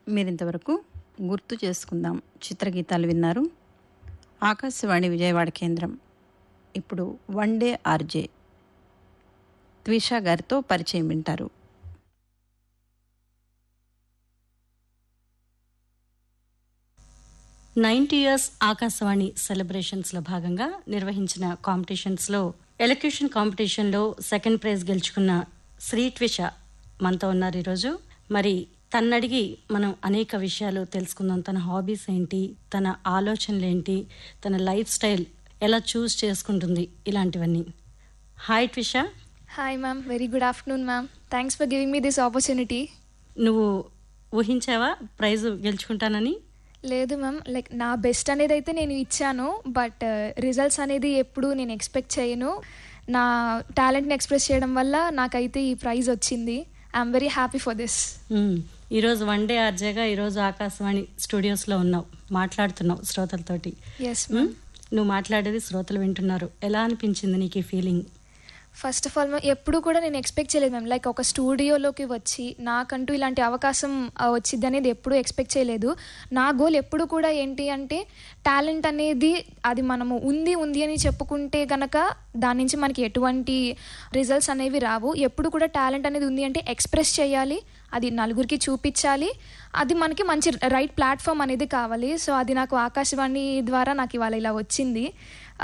మీరింతవరకు గుర్తు చేసుకుందాం చిత్రగీతాలు విన్నారు ఆకాశవాణి విజయవాడ కేంద్రం ఇప్పుడు వన్ డే ఆర్జే త్విషా గారితో పరిచయం వింటారు నైంటీ ఇయర్స్ ఆకాశవాణి సెలబ్రేషన్స్లో భాగంగా నిర్వహించిన కాంపిటీషన్స్లో ఎలక్యూషన్ కాంపిటీషన్లో సెకండ్ ప్రైజ్ గెలుచుకున్న శ్రీ ట్విష మనతో ఉన్నారు ఈరోజు మరి తన్నడిగి మనం అనేక విషయాలు తెలుసుకుందాం తన హాబీస్ ఏంటి తన ఆలోచనలు ఏంటి తన లైఫ్ స్టైల్ ఎలా చూస్ చేసుకుంటుంది ఇలాంటివన్నీ hi Twisha hi ma'am very good afternoon ma'am thanks for giving me this opportunity నువ్వు ఊహించావా ప్రైజ్ గెలుచుకుంటానని లేదు మ్యామ్ లైక్ నా బెస్ట్ అనేది అయితే నేను ఇచ్చాను బట్ రిజల్ట్స్ అనేది ఎప్పుడు నేను ఎక్స్పెక్ట్ చేయను నా టాలెంట్ని ఎక్స్ప్రెస్ చేయడం వల్ల నాకైతే ఈ ప్రైజ్ వచ్చింది I'm very happy for this hmm. ఈరోజు వన్ డే ఆర్జేగా ఈరోజు ఆకాశవాణి స్టూడియోస్లో ఉన్నావు మాట్లాడుతున్నావు శ్రోతలతోటి ఎస్ మ్మ్? నువ్వు మాట్లాడేది శ్రోతలు వింటున్నారు ఎలా అనిపించింది నీకు ఈ ఫీలింగ్ ఫస్ట్ ఆఫ్ ఆల్ ఎప్పుడు కూడా నేను ఎక్స్పెక్ట్ చేయలేదు మ్యామ్ లైక్ ఒక స్టూడియోలోకి వచ్చి నాకంటూ ఇలాంటి అవకాశం ఆ, వచ్చింది అనేది ఎప్పుడూ ఎక్స్పెక్ట్ చేయలేదు నా గోల్ ఎప్పుడు కూడా ఏంటి అంటే టాలెంట్ అనేది అది మనము ఉంది ఉంది అని చెప్పుకుంటే గనక దాని నుంచి మనకి ఎటువంటి రిజల్ట్స్ అనేవి రావు ఎప్పుడు కూడా టాలెంట్ అనేది ఉంది అంటే ఎక్స్ప్రెస్ చేయాలి అది నలుగురికి చూపించాలి అది మనకి మంచి రైట్ ప్లాట్ఫామ్ అనేది కావాలి సో అది నాకు ఆకాశవాణి ద్వారా నాకు ఇవాళ ఇలా వచ్చింది